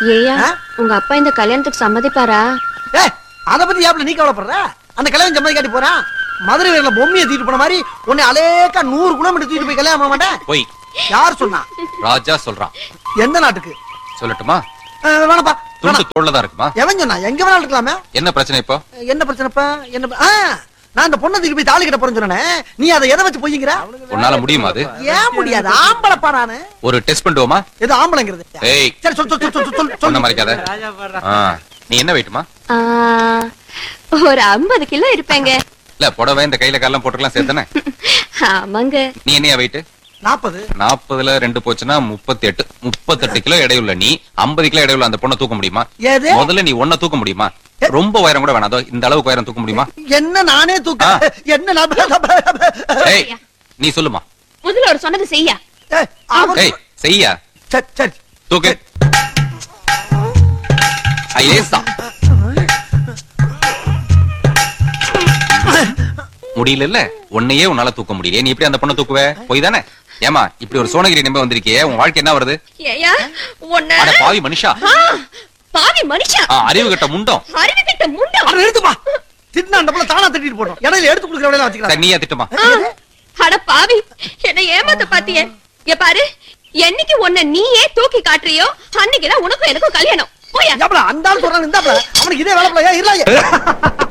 ஏயா ஆ? உங்க அப்பா இந்த கல்யாணத்துக்கு சம்மதிப்பாரா ஏ அத பத்தி ஏப்ல நீ கவலைப்படுற அந்த கல்யாணம் சம்மதி காட்டி போறான் மதுரை வீரல பொம்மையை தூக்கிட்டு போன மாதிரி உன்னை அலேக்கா நூறு கிலோமீட்டர் தூக்கிட்டு போய் கல்யாணம் பண்ண மாட்டேன் போய் யார் சொன்னா ராஜா சொல்றான் எந்த நாட்டுக்கு சொல்லட்டுமா அஹ், வேணாப்பா துண்டு வேணாம். தோள்ளதான் இருக்குமா எவன் சொன்னா எங்க வேணாலும் இருக்கலாமே என்ன பிரச்சனை இப்போ என்ன பிரச்சனைப்பா என்ன ப- ஆ, நான் அந்த பொண்ணை தூக்கி போய் தாலி கட்ட போறேன்னு சொன்னேனே நீ அதை எதை வச்சு பொய்யுங்கிற உன்னால முடியுமா அது ஏன் முடியாது ஆம்பளைப்பா நானு ஒரு டெஸ்ட் பண்ணுவோமா எது ஆம்பளைங்கிறது ஏய் சரி சொல் சொல் சொல் சொல் சொல் சொன்ன சொல் மறைக்காத ஆ, நீ என்ன வெயிட்டுமா ஆ, ஒரு ஐம்பது கிலோ இருப்பேங்க இல்ல புடவை இந்த கையில காலம் போட்டுக்கலாம் சேர்த்தானே ஆமாங்க நீ என்னையா வெயிட் நாற்பது நாற்பதுல ரெண்டு போச்சுன்னா முப்பத்தி எட்டு முப்பத்தெட்டு கிலோ எடையுள்ள நீ ஐம்பது கிலோ எடையுள்ள அந்த பொண்ணை தூக்க முடியுமா ஏது முதல்ல நீ ஒன்ன தூக்க முடியுமா ரொம்ப உயரம் கூட வேணாம் அதோ இந்த அளவுக்கு உயரம் தூக்க முடியுமா என்ன நானே தூக்க ஆ. என்ன நான் ஏய் நீ சொல்லுமா முதல்ல ஒரு சொன்னது செய்யா ஏய், அவர் ஏய் செய்யா சரி சரி தூக்கு ஐயேசா முடியல இல்ல உன்னையே உன்னால தூக்க முடியல நீ எப்படி அந்த பொண்ணை தூக்குவ போய் தானே ஏமா இப்படி ஒரு சோனகிரி நம்ப வந்திருக்கியே உன் வாழ்க்கை என்ன வருது ஏயா உன்ன அட பாவி மனுஷா ஆ, பாவி மனுஷா ஆ, அறிவு கட்ட முண்டம் அறிவு கிட்ட முண்டம் அட எடுத்துப்பா திட்டினா அந்த புள்ள தானா திட்டிட்டு போட்டோம் இடையில எடுத்து கொடுக்குற வேலையில வச்சுக்கலாம் சரி, நீயா திட்டுமா ஆ, அட பாவி என்ன ஏமாத்த பாத்தியே இங்க பாரு என்னைக்கு உன்னை நீயே தூக்கி காட்டுறியோ அன்னைக்குதான் உனக்கும் எனக்கும் கல்யாணம் போயா ஏப்பல அந்த ஆள் சொல்றான் இந்த அவனுக்கு இதே வேலை போல ஏன் இல்ல